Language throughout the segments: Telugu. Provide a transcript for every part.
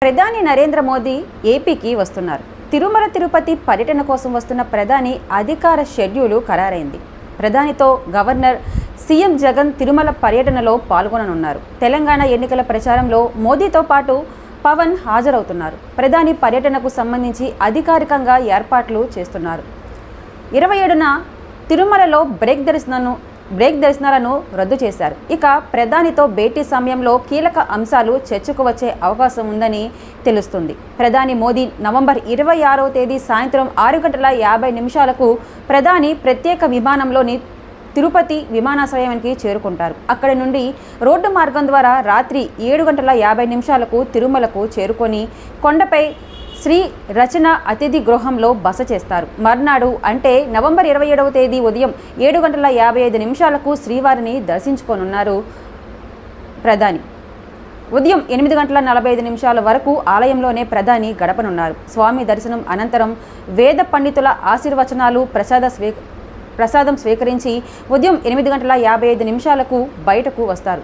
ప్రధాని నరేంద్ర మోదీ ఏపీకి వస్తున్నారు తిరుమల తిరుపతి పర్యటన కోసం వస్తున్న ప్రధాని అధికార షెడ్యూలు ఖరారైంది ప్రధానితో గవర్నర్ సీఎం జగన్ తిరుమల పర్యటనలో పాల్గొననున్నారు తెలంగాణ ఎన్నికల ప్రచారంలో మోదీతో పాటు పవన్ హాజరవుతున్నారు ప్రధాని పర్యటనకు సంబంధించి అధికారికంగా ఏర్పాట్లు చేస్తున్నారు ఇరవై ఏడున తిరుమలలో బ్రేక్ దర్శనను బ్రేక్ దర్శనాలను రద్దు చేశారు ఇక ప్రధానితో భేటీ సమయంలో కీలక అంశాలు చర్చకు వచ్చే అవకాశం ఉందని తెలుస్తుంది ప్రధాని మోదీ నవంబర్ ఇరవై ఆరవ తేదీ సాయంత్రం ఆరు గంటల యాభై నిమిషాలకు ప్రధాని ప్రత్యేక విమానంలోని తిరుపతి విమానాశ్రయానికి చేరుకుంటారు అక్కడి నుండి రోడ్డు మార్గం ద్వారా రాత్రి ఏడు గంటల యాభై నిమిషాలకు తిరుమలకు చేరుకొని కొండపై శ్రీ రచన అతిథి గృహంలో బస చేస్తారు మర్నాడు అంటే నవంబర్ ఇరవై ఏడవ తేదీ ఉదయం ఏడు గంటల యాభై ఐదు నిమిషాలకు శ్రీవారిని దర్శించుకోనున్నారు ప్రధాని ఉదయం ఎనిమిది గంటల నలభై ఐదు నిమిషాల వరకు ఆలయంలోనే ప్రధాని గడపనున్నారు స్వామి దర్శనం అనంతరం వేద పండితుల ఆశీర్వచనాలు ప్రసాద స్వీ ప్రసాదం స్వీకరించి ఉదయం ఎనిమిది గంటల యాభై ఐదు నిమిషాలకు బయటకు వస్తారు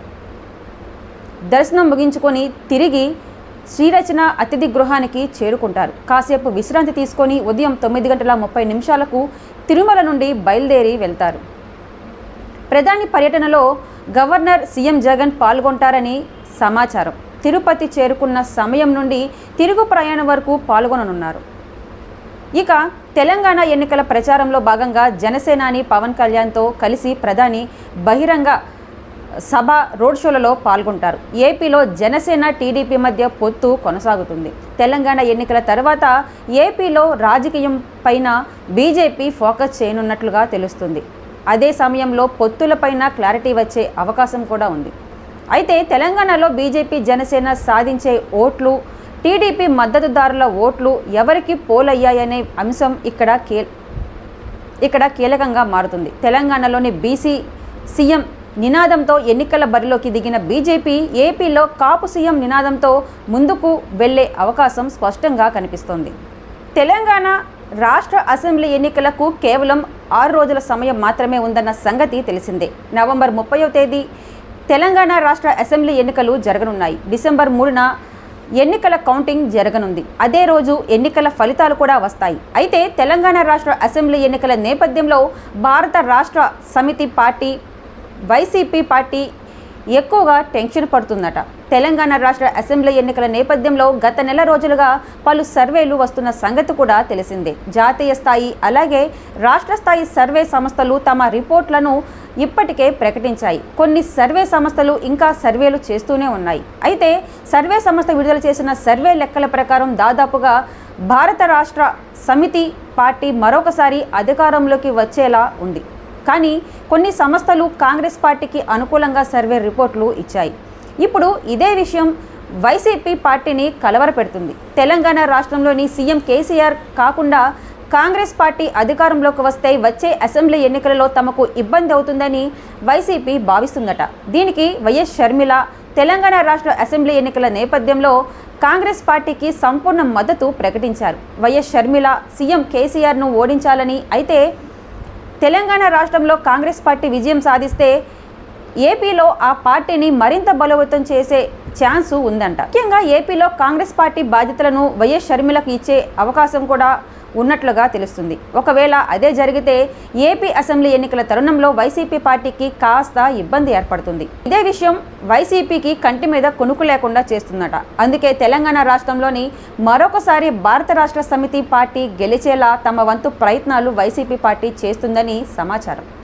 దర్శనం ముగించుకొని తిరిగి శ్రీరచన అతిథి గృహానికి చేరుకుంటారు కాసేపు విశ్రాంతి తీసుకొని ఉదయం తొమ్మిది గంటల ముప్పై నిమిషాలకు తిరుమల నుండి బయలుదేరి వెళ్తారు ప్రధాని పర్యటనలో గవర్నర్ సీఎం జగన్ పాల్గొంటారని సమాచారం తిరుపతి చేరుకున్న సమయం నుండి తిరుగు ప్రయాణం వరకు పాల్గొననున్నారు ఇక తెలంగాణ ఎన్నికల ప్రచారంలో భాగంగా జనసేనాని పవన్ కళ్యాణ్తో కలిసి ప్రధాని బహిరంగ సభ రోడ్ షోలలో పాల్గొంటారు ఏపీలో జనసేన టీడీపీ మధ్య పొత్తు కొనసాగుతుంది తెలంగాణ ఎన్నికల తర్వాత ఏపీలో రాజకీయం పైన బీజేపీ ఫోకస్ చేయనున్నట్లుగా తెలుస్తుంది అదే సమయంలో పొత్తులపైన క్లారిటీ వచ్చే అవకాశం కూడా ఉంది అయితే తెలంగాణలో బీజేపీ జనసేన సాధించే ఓట్లు టీడీపీ మద్దతుదారుల ఓట్లు ఎవరికి పోలయ్యాయనే అంశం ఇక్కడ కీ ఇక్కడ కీలకంగా మారుతుంది తెలంగాణలోని బీసీ సీఎం నినాదంతో ఎన్నికల బరిలోకి దిగిన బీజేపీ ఏపీలో కాపు సీఎం నినాదంతో ముందుకు వెళ్లే అవకాశం స్పష్టంగా కనిపిస్తోంది తెలంగాణ రాష్ట్ర అసెంబ్లీ ఎన్నికలకు కేవలం ఆరు రోజుల సమయం మాత్రమే ఉందన్న సంగతి తెలిసిందే నవంబర్ ముప్పైవ తేదీ తెలంగాణ రాష్ట్ర అసెంబ్లీ ఎన్నికలు జరగనున్నాయి డిసెంబర్ మూడున ఎన్నికల కౌంటింగ్ జరగనుంది అదే రోజు ఎన్నికల ఫలితాలు కూడా వస్తాయి అయితే తెలంగాణ రాష్ట్ర అసెంబ్లీ ఎన్నికల నేపథ్యంలో Bharat Rashtra Samithi party YCP party ఎక్కువగా టెన్షన్ పడుతుందట తెలంగాణ రాష్ట్ర అసెంబ్లీ ఎన్నికల నేపథ్యంలో గత నెల రోజులుగా పలు సర్వేలు వస్తున్న సంగతి కూడా తెలిసిందే జాతీయ స్థాయి అలాగే రాష్ట్ర స్థాయి సర్వే సంస్థలు తమ రిపోర్ట్లను ఇప్పటికే ప్రకటించాయి కొన్ని సర్వే సంస్థలు ఇంకా సర్వేలు చేస్తూనే ఉన్నాయి అయితే సర్వే సంస్థ విడుదల చేసిన సర్వే లెక్కల ప్రకారం దాదాపుగా భారత రాష్ట్ర సమితి పార్టీ మరొకసారి అధికారంలోకి వచ్చేలా ఉంది కానీ కొన్ని సంస్థలు కాంగ్రెస్ పార్టీకి అనుకూలంగా సర్వే రిపోర్ట్లు ఇచ్చాయి ఇప్పుడు ఇదే విషయం వైసీపీ పార్టీని కలవరపెడుతుంది తెలంగాణ రాష్ట్రంలోని సీఎం కేసీఆర్ కాకుండా కాంగ్రెస్ పార్టీ అధికారంలోకి వస్తే వచ్చే అసెంబ్లీ ఎన్నికలలో తమకు ఇబ్బంది అవుతుందని వైసీపీ భావిస్తుందట దీనికి వైఎస్ షర్మిల తెలంగాణ రాష్ట్ర అసెంబ్లీ ఎన్నికల నేపథ్యంలో కాంగ్రెస్ పార్టీకి సంపూర్ణ మద్దతు ప్రకటించారు వైఎస్ షర్మిల సీఎం కేసీఆర్ను ఓడించాలని అయితే తెలంగాణ రాష్ట్రంలో కాంగ్రెస్ పార్టీ విజయం సాధిస్తే ఏపీలో ఆ పార్టీని మరింత బలోపేతం చేసే ఛాన్సు ఉందంట ముఖ్యంగా ఏపీలో కాంగ్రెస్ పార్టీ బాధ్యతలను వైఎస్ షర్మిలకు ఇచ్చే అవకాశం కూడా ఉన్నట్లుగా తెలుస్తుంది ఒకవేళ అదే జరిగితే ఏపీ అసెంబ్లీ ఎన్నికల తరుణంలో వైసీపీ పార్టీకి కాస్త ఇబ్బంది ఏర్పడుతుంది ఇదే విషయం వైసీపీకి కంటి మీద కొనుక్కు లేకుండా చేస్తుందట అందుకే తెలంగాణ రాష్ట్రంలోని మరొకసారి భారత రాష్ట్ర సమితి పార్టీ గెలిచేలా తమ వంతు ప్రయత్నాలు వైసీపీ పార్టీ చేస్తుందని సమాచారం